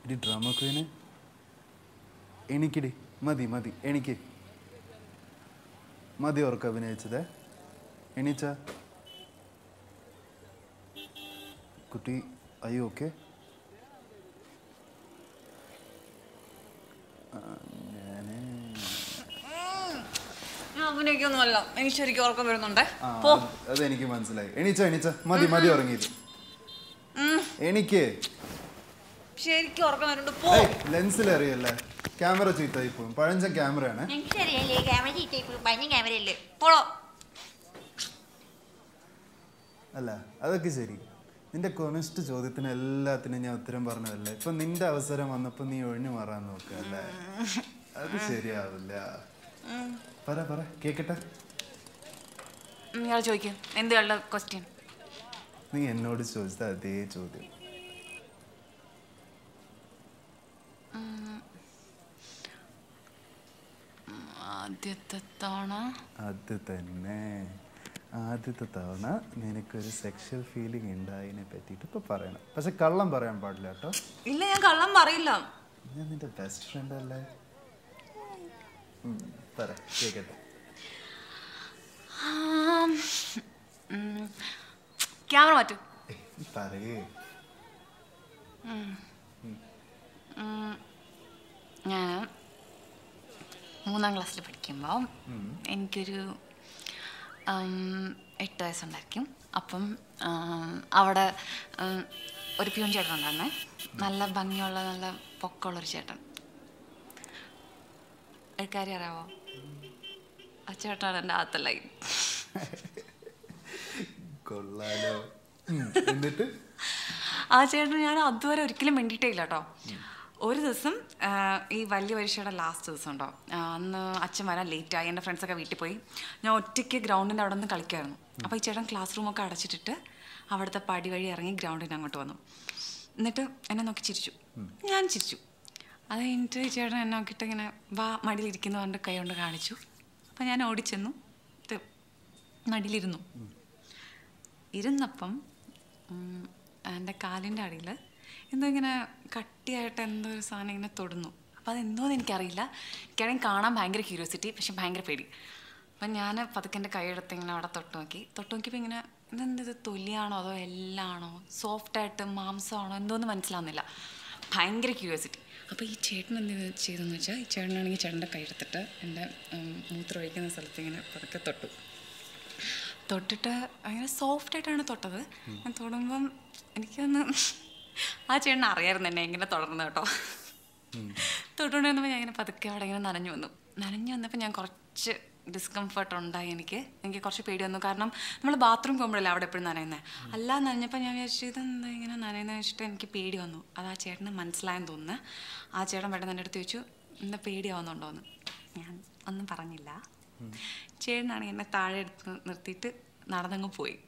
ഇടി drama queen എണിക്കിടി മതി മതി എണിക്ക് മതി ഓർക്ക് അഭിനയിച്ചത് എണീച്ച കുട്ടി അയ്യോ ഓക്കെ ഞാൻ അഭിനയിക്കൊന്നുമല്ല എനിക്ക് ശരിക്കും ഉറക്കം വരുന്നുണ്ടേ ആ പോ അത് അതെനിക്ക് മനസ്സിലായി എണീച്ച എണീച്ച മതി മതി ഉറങ്ങിയത് എനിക്ക് ശരിക്കും ഉറക്കം വരുന്നുണ്ട് പോ ലെൻസിൽ അറിയല്ലേ ക്യാമറ ചീത്തായി പോകും പഴഞ്ചൻ ക്യാമറയാണ് എനിക്കറിയാലേ ക്യാമറ ചീറ്റായി പഞ്ഞ ക്യാമറയല്ലേ പോളോ അല്ല അതൊക്കെ ശരി നിന്റെ കൊനസ്റ്റ് ചോദ്യത്തിന് എല്ലാത്തിനും ഞാൻ ഉത്തരം പറഞ്ഞതല്ലേ ഇപ്പൊ നിന്റെ അവസരം വന്നപ്പോ നീ ഒഴിഞ്ഞു മാറാൻ നോക്കല്ലേ അത് ശരിയാവില്ല പറ പറ കേക്കട്ടെ ഇയാൾ ചോദിക്കും എന്തുള്ള ക്വസ്റ്റ്യൻ നീ എന്നോട് ചോദിച്ചത് അതേ ചോദ്യം ആദ്യത്തെ തവണ അത് തന്നെ ആദ്യത്തെ തവണ നിനക്കൊരു സെക്ഷൽ ഫീലിംഗ് ഉണ്ടായതിനെ പറ്റിയിട്ട് ഇപ്പൊ പറയണം പക്ഷെ കള്ളം പറയാൻ പാടില്ല കേട്ടോ ഇല്ല ഞാൻ കള്ളം പറയില്ല ഞാൻ നിന്റെ ബെസ്റ്റ് ഫ്രണ്ട് അല്ലേ ഉം, പറ കേക്കട്ടെ ക്യാമറ മാറ്റൂ ഏയ്, പറയേ ഞാൻ മൂന്നാം ക്ലാസ്സിൽ പഠിക്കുമ്പോൾ എനിക്കൊരു ഉം, എട്ട് വയസ്സുണ്ടായിരിക്കും അപ്പം ഉം, അവിടെ ഉം, ഒരു പ്യൂൺ ചേട്ടൻ ഉണ്ടായിരുന്നേ നല്ല ഭംഗിയുള്ള നല്ല പൊക്കമുള്ളൊരു ചേട്ടൻ ഒരു കാര്യം അറിയാവോ ആ ചേട്ടനാണ് എൻ്റെ ആദ്യത്തെ ലൈൻ കൊള്ളാലോ ഉം, എന്നിട്ട് ആ ചേട്ടൻ ഞാൻ അതുവരെ ഒരിക്കലും മിണ്ടിയിട്ടേ ഇല്ല കേട്ടോ ഒരു ദിവസം ആ, ഈ വലിയ പരീക്ഷയുടെ ലാസ്റ്റ് ദിവസം ഉണ്ടോ ആ, അന്ന് അച്ഛൻ വരാൻ ലേറ്റായി എൻ്റെ ഫ്രണ്ട്സൊക്കെ വീട്ടിൽ പോയി ഞാൻ ഒറ്റയ്ക്ക് ഗ്രൗണ്ടിൻ്റെ അവിടെ നിന്ന് കളിക്കായിരുന്നു അപ്പോൾ ഈ ചേട്ടൻ ക്ലാസ് റൂമൊക്കെ അടച്ചിട്ടിട്ട് അവിടുത്തെ പടി വഴി ഇറങ്ങി ഗ്രൗണ്ടിന് അങ്ങോട്ട് വന്നു എന്നിട്ട് എന്നെ നോക്കി ചിരിച്ചു ഞാൻ ചിരിച്ചു അത് കഴിഞ്ഞിട്ട് ഈ ചേട്ടൻ എന്നെ നോക്കിയിട്ട് ഇങ്ങനെ വാ മടിയിലിരിക്കുന്നു പറഞ്ഞിട്ട് കൈ കൊണ്ട് കാണിച്ചു അപ്പം ഞാൻ ഓടിച്ചെന്നു ഇത് മടിയിലിരുന്നു ഇരുന്നപ്പം ഉം, എൻ്റെ കാലിൻ്റെ അടിയിൽ എന്തോ ഇങ്ങനെ കട്ടിയായിട്ട് എന്തോ ഒരു സാധനം ഇങ്ങനെ തൊടുന്നു അപ്പോൾ അതെന്തോന്ന് എനിക്കറിയില്ല എനിക്കാണെങ്കിൽ കാണാൻ ഭയങ്കര ക്യൂരിയോസിറ്റി പക്ഷെ ഭയങ്കര പേടി അപ്പം ഞാൻ പതുക്കെ എൻ്റെ കൈയെടുത്ത് ഇങ്ങനെ അവിടെ തൊട്ട് നോക്കി തൊട്ട് നോക്കിയപ്പോൾ ഇങ്ങനെ ഇതെന്ത് ഇത് തൊലിയാണോ അതോ എല്ലാണോ സോഫ്റ്റായിട്ട് മാംസമാണോ എന്തോന്ന് മനസ്സിലാവുന്നില്ല ഭയങ്കര ക്യൂരിയോസിറ്റി അപ്പോൾ ഈ ചേട്ടൻ എന്ത് ചെയ്ത് ചെയ്തെന്ന് വെച്ചാൽ ഈ ചേട്ടനാണെങ്കിൽ ചേട്ടൻ്റെ കൈയെടുത്തിട്ട് എൻ്റെ ഉം, മൂത്രം ഒഴിക്കുന്ന സ്ഥലത്ത് ഇങ്ങനെ പതുക്കെ തൊട്ടു തൊട്ടിട്ട് ഭയങ്കര സോഫ്റ്റ് ആയിട്ടാണ് തൊട്ടത് ഞാൻ തൊടുമ്പം എനിക്കൊന്ന് ആ ചേട്ടൻ അറിയായിരുന്നു എന്നെ എങ്ങനെ തുടർന്ന് കേട്ടോ തൊട്ടുകൊണ്ട് വന്നപ്പോൾ ഞാൻ ഇങ്ങനെ പതുക്കെ അവിടെ ഇങ്ങനെ നനഞ്ഞു വന്നു നനഞ്ഞു വന്നപ്പോൾ ഞാൻ കുറച്ച് ഡിസ്കംഫർട്ട് ഉണ്ടായി എനിക്ക് എനിക്ക് കുറച്ച് പേടി വന്നു കാരണം നമ്മൾ ബാത്റൂം പോകുമ്പോഴല്ലേ അവിടെ എപ്പോഴും നനയുന്നത് അല്ലാതെ നനഞ്ഞപ്പോൾ ഞാൻ വിചാരിച്ചു ഇതെന്താ ഇങ്ങനെ നനയുന്നത് വെച്ചിട്ട് എനിക്ക് പേടി വന്നു അത് ആ ചേട്ടന് മനസ്സിലായെന്ന് തോന്നുന്നു ആ ചേട്ടൻ പെട്ടെന്ന് എൻ്റെ അടുത്ത് ചോദിച്ചു എന്താ പേടിയാവുന്നുണ്ടോയെന്ന് ഞാൻ ഒന്നും പറഞ്ഞില്ല ചേട്ടനാണെങ്കിൽ എന്നെ താഴെ എടുത്ത് നിർത്തിയിട്ട് നടന്നങ്ങ് പോയി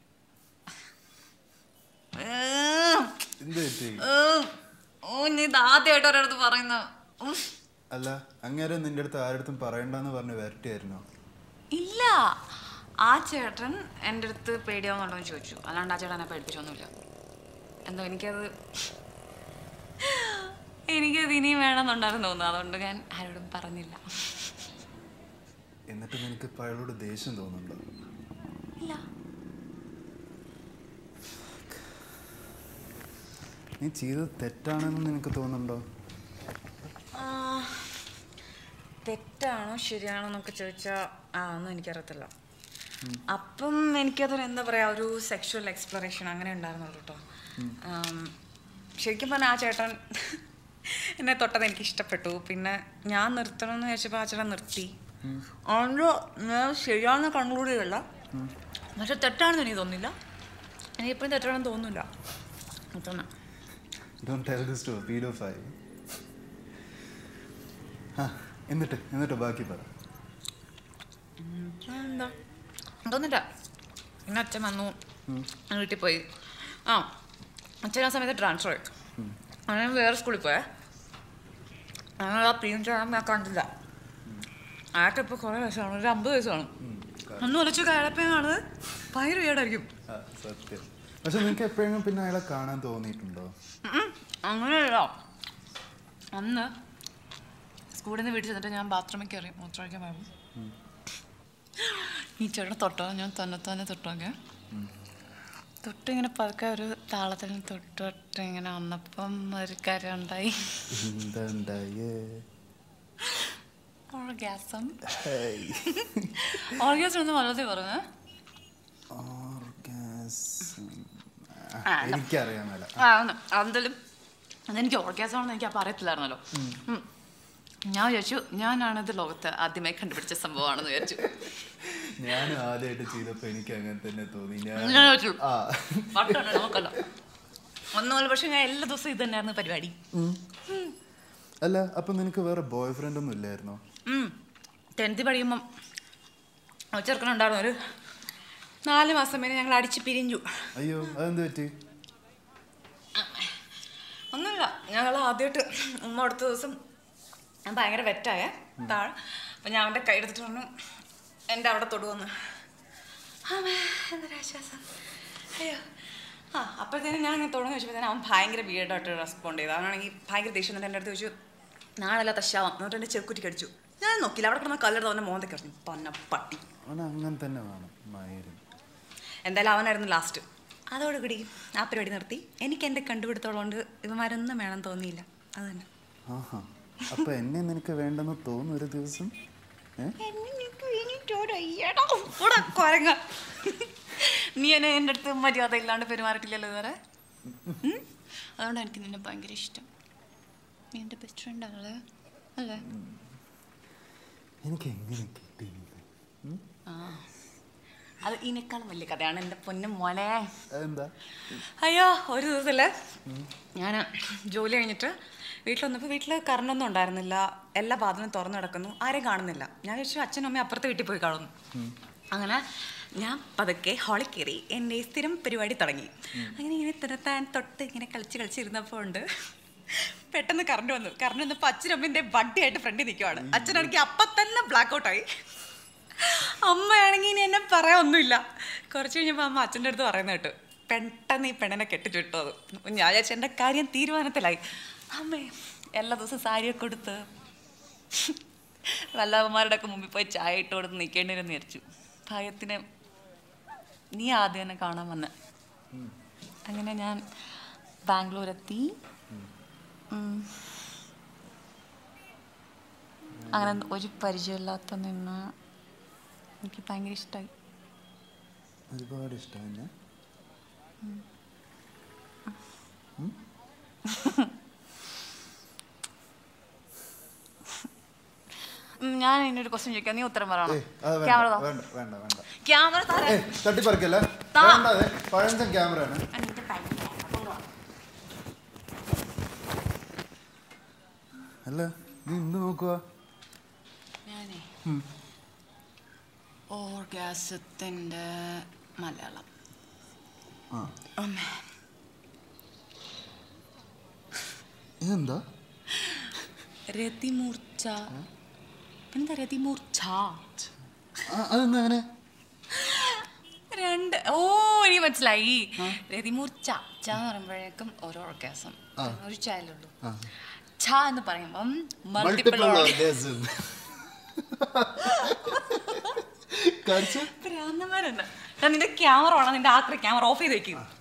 ഏം, എന്ത് പറ്റി ഏം. ഓ നീ ഇത് ആദ്യമായിട്ട് ഒരിടത്ത് പറയുന്ന ഉം. അല്ല അങ്ങേരെ നിന്റെ അടുത്ത് ആരടുത്തും പറയണ്ടെന്ന് പറഞ്ഞ് വരട്ടിയായിരുന്നോ ഇല്ല ആ ചേട്ടൻ എൻ്റെ അടുത്ത് പേടിയാവുന്നുണ്ടോ എന്ന് ചോദിച്ചു അല്ലാണ്ട് ആ ചേട്ടൻ എന്നെ പേടിപ്പിച്ചൊന്നുമില്ല എന്തോ എനിക്കത് എനിക്കത് ഇനിയും വേണമെന്നുണ്ടായിരുന്നു തോന്നുന്നു അതുകൊണ്ട് ഞാൻ ആരോടും പറഞ്ഞില്ല എന്നിട്ട് നിനക്ക് ഇപ്പൊ അയാളോട് ദേഷ്യം തോന്നുന്നുണ്ടോ ഇല്ല നീ ചെയ്തത് തെറ്റാണെന്ന് നിനക്ക് തോന്നുന്നുണ്ടോ ആ, തെറ്റാണോ ശരിയാണോ എന്നൊക്കെ ചോദിച്ചാൽ ആ ഒന്നും എനിക്കറിയത്തില്ല അപ്പം എനിക്കതൊരു എന്താ പറയുക ഒരു സെക്ഷുവൽ എക്സ്പ്ലറേഷൻ അങ്ങനെ ഉണ്ടായിരുന്നുള്ളൂ കേട്ടോ ആം, ശരിക്കും പറഞ്ഞാൽ ആ ചേട്ടൻ എന്നെ തൊട്ടത് എനിക്ക് ഇഷ്ടപ്പെട്ടു പിന്നെ ഞാൻ നിർത്തണം എന്ന് വിചാരിച്ചപ്പോൾ ആ ചേട്ടൻ നിർത്തി അതുകൊണ്ട് ഞാൻ ശരിയാണെന്ന് കൺക്ലൂഡ് ചെയ്യല്ല പക്ഷെ തെറ്റാണെന്ന് എനിക്ക് തോന്നില്ല എനിക്ക് ഇപ്പോഴും തെറ്റാണെന്ന് തോന്നുന്നില്ല അത്ര ഡോണ്ട് ടെൽ ദിസ് ടു പീഡോ ഫൈവ് ആ എന്നിട്ട് എന്നിട്ട് ബാക്കി പറ എന്താ തോന്നില്ല പിന്നെ അച്ഛൻ വന്നു ഞാൻ വീട്ടിൽ പോയി ആ അച്ഛൻ ആ സമയത്ത് ട്രാൻസ്ഫർ ആയി അങ്ങനെ ഞാൻ വേറെ സ്കൂളിൽ പോയേ അങ്ങനെ ആ പ്രീം ചേട്ടൻ ഞാൻ കണ്ടില്ല അയാൾക്ക് ഇപ്പോൾ കുറേ വയസ്സാണ് ഒരു അമ്പത് വയസ്സാണ് അന്ന് ഒലച്ചു കയറപ്പം കാണുന്നത് ഭയങ്കര വീടായിരിക്കും ആ സത്യം പക്ഷെ നിനക്ക് എപ്പോഴെങ്കിലും പിന്നെ അയാളെ കാണാൻ തോന്നിയിട്ടുണ്ടോ അങ്ങനെയല്ല അന്ന് സ്കൂളിൽ നിന്ന് വീട്ടിൽ ചെന്നിട്ട് ഞാൻ ബാത്റൂമിൽ കയറി മൂത്രമൊഴിക്കാൻ പോയപ്പോൾ ഈ ചേട്ടൻ തൊട്ടോ ഞാൻ തന്നെ തന്നെ തൊട്ടോക്കെ തൊട്ട് ഇങ്ങനെ പതുക്കെ ഒരു താളത്തിൽ തൊട്ടിട്ട് ഇങ്ങനെ വന്നപ്പം ഒരു കാര്യം ഉണ്ടായി എന്താ ഉണ്ടായേ ഓർഗ്യാസം ഹേയ്. ഓർഗ്യാസം എന്ന് മലയാളത്തിൽ പറഞ്ഞേ Orgasm. ആ, എനിക്കറിയാൻ മേല ആ എന്തായാലും അതെനിക്ക് ഓർഗ്യാസം ആണെന്ന് എനിക്ക് അപ്പം അറിയത്തില്ലായിരുന്നല്ലോ ഉം. ഞാൻ വിചാരിച്ചു ഞാനാണിത് ലോകത്ത് ആദ്യമായി കണ്ടുപിടിച്ച സംഭവമാണെന്ന് വിചാരിച്ചു ഞാനും ആദ്യമായിട്ട് ചെയ്തപ്പോ എനിക്ക് അങ്ങനെ തന്നെ തോന്നി ഞാൻ ഞാൻ വിചാരിച്ചു ആ വട്ടമുണ്ട് നോക്കല്ലോ ഒന്നുമല്ല പക്ഷെ ഞാൻ എല്ലാ ദിവസവും ഇത് തന്നെയായിരുന്നു പരിപാടി അല്ല അപ്പൊ നിനക്ക് വേറെ ബോയ് ഫ്രണ്ട് ഒന്നും ഇല്ലായിരുന്നോ ടെൻത്തിൽ പഠിക്കുമ്പം ഒരു ചെറുക്കനുണ്ടായിരുന്നു ഒരു നാല് മാസം വരെ ഞങ്ങൾ അടിച്ച് പിരിഞ്ഞു അയ്യോ അതെന്ത് പറ്റി ഒന്നുമില്ല ഞങ്ങൾ ആദ്യമായിട്ട് ഉമ്മ അടുത്ത ദിവസം ഞാൻ ഭയങ്കര വെറ്റായ താഴെ അപ്പം ഞാൻ അവൻ്റെ കൈ എടുത്തിട്ട് പറഞ്ഞു എൻ്റെ അവിടെ തൊടുവന്ന് ആമേ എന്തൊരാശ്വാസം അയ്യോ ആ അപ്പോഴത്തേനും ഞാൻ ഇങ്ങനെ തുടങ്ങി വെച്ചപ്പോഴത്തേനും അവൻ ഭയങ്കര വീടായിട്ട് റെസ്പോണ്ട് ചെയ്തു അവനാണെങ്കിൽ ഭയങ്കര ദേഷ്യം എന്നിട്ട് എൻ്റെ അടുത്ത് ചോദിച്ചു നാളല്ല തശാവാം എന്നിട്ട് എൻ്റെ ചെറുക്കുറ്റി കടിച്ചു ഞാൻ നോക്കിയില്ല അവിടെ കിടന്ന കല്ലെടുത്ത് അവൻ്റെ മോന്തയ്ക്ക് എറിഞ്ഞു പന്ന പട്ടി അവൻ അങ്ങനെ തന്നെ വേണം മയിരും എന്തായാലും അവനായിരുന്നു ലാസ്റ്റ് അതോടുകൂടി ആ പരിപാടി നിർത്തി എനിക്ക് എൻ്റെ കണ്ടുപിടുത്തോളമുണ്ട് ഇവന്മാരൊന്നും വേണം തോന്നിയില്ല അത് തന്നെ ആഹാ അപ്പൊ എന്നെ നിനക്ക് വേണ്ടെന്ന് തോന്നുന്നു ഒരു ദിവസം ഏ കൊരങ്ങ നീ എന്നെ എൻ്റെ അടുത്ത് മര്യാദ ഇല്ലാണ്ട് പെരുമാറിയിട്ടില്ലല്ലോ ഇതുവരെ ഉം? അതുകൊണ്ട് എനിക്ക് നിന്നെ ഭയങ്കര ഇഷ്ടം നീ എൻ്റെ ബെസ്റ്റ് ഫ്രണ്ട് ആണല്ലേ അല്ലേ എനിക്ക് എങ്ങനെ കിട്ടി നിന്നെ? ഉം? ആ അത് ഇതിനേക്കാളും വലിയ കഥയാണ് എൻ്റെ പൊന്നും മോനെ അതെന്താ അയ്യോ ഒരു ദിവസമല്ലേ ഞാൻ ജോലി കഴിഞ്ഞിട്ട് വീട്ടിൽ വന്നപ്പോൾ വീട്ടിൽ കറണ്ടൊന്നും ഉണ്ടായിരുന്നില്ല എല്ലാ വാതിലും തുറന്നു കിടക്കുന്നു ആരെയും കാണുന്നില്ല ഞാൻ വിചാരിച്ചു അച്ഛനും അമ്മയും അപ്പുറത്തെ വീട്ടിൽ പോയി കാണുന്നു അങ്ങനെ ഞാൻ പതുക്കെ ഹോളിൽ കയറി എൻ്റെ ഈ സ്ഥിരം പരിപാടി തുടങ്ങി അങ്ങനെ ഇങ്ങനെ തിരത്താൻ തൊട്ട് ഇങ്ങനെ കളിച്ച് കളിച്ചിരുന്നപ്പോൾ ഉണ്ട് പെട്ടെന്ന് കറണ്ട് വന്നു കറണ്ട് വന്നപ്പോൾ അച്ഛനും അമ്മേൻ്റെ വണ്ടിയായിട്ട് ഫ്രണ്ടിൽ നിൽക്കുവാണ് അച്ഛനാണെങ്കിൽ അപ്പം തന്നെ ബ്ലാക്ക് ഔട്ടായി അമ്മയാണെങ്കിൽ ഇനി എന്നെ പറയാൻ ഒന്നുമില്ല കുറച്ച് കഴിഞ്ഞപ്പോൾ അമ്മ അച്ഛൻ്റെ അടുത്ത് പറയുന്ന കേട്ടു പെട്ടെന്ന് ഈ പെണ്ണിനെ കെട്ടിച്ചു വിട്ടു അത് അപ്പം ഞാൻ വിചാരിച്ചു എൻ്റെ കാര്യം തീരുമാനത്തിലായി അമ്മേ എല്ലാ ദിവസവും സാരിയൊക്കെ കൊടുത്ത് വല്ലവന്മാരുടെ ഒക്കെ മുമ്പിൽ പോയി ചായ ഇട്ട് കൊടുത്ത് നിൽക്കേണ്ടി വരും വിചാരിച്ചു ഭയത്തിന് നീ ആദ്യം എന്നെ കാണാൻ വന്ന അങ്ങനെ ഞാൻ ബാംഗ്ലൂർ എത്തി ഉം. അങ്ങനെ ഒരു പരിചയമില്ലാത്ത നിന്ന് എനിക്ക് ഭയങ്കര ഇഷ്ടമായി ഒരുപാട് ഇഷ്ടം എന്നെ ഞാൻ ഇതിനൊരു ക്വസ്റ്റ്യൻ ചോദിക്കാം നീ ഉത്തരം പറയണം ഏയ് അത് ക്യാമറ വേണ്ട വേണ്ട വേണ്ട വേണ്ട ക്യാമറ താരം ഏയ് തട്ടിപ്പറിക്കല്ലേ താ. വേണ്ട അതെ പഴഞ്ചൻ ക്യാമറ ആണ് എന്നിട്ട് പനി കൊണ്ടുപോകാം അല്ല നീ ഇന്ന് നോക്കുക ഞാനേ ഓർഗാസത്തിൻ്റെ മലയാളം ആ അമ്മേ ഇതെന്താ രതിമൂർച്ച എന്താ രതിമൂർച്ച ആ, അതെന്താ അങ്ങനെ രണ്ട് ഓ എനിക്ക് മനസ്സിലായി രതിമൂർച്ച ച എന്ന് പറയുമ്പോഴേക്കും ഓരോ ഓർഗാസം ആ. ഒരു ചായലുള്ളൂ ആ. ഛ എന്ന് പറയുമ്പം മൾട്ടിപ്പിൾ മൾട്ടിപ്പിൾ ഓർഗാസം കാണിച്ചു ഭ്രാന്തന്മാരുണ്ട് ഞാൻ നിന്റെ ക്യാമറ വേണം നിന്റെ ആക്രി ക്യാമറ ഓഫ് ചെയ്ത് വെക്കും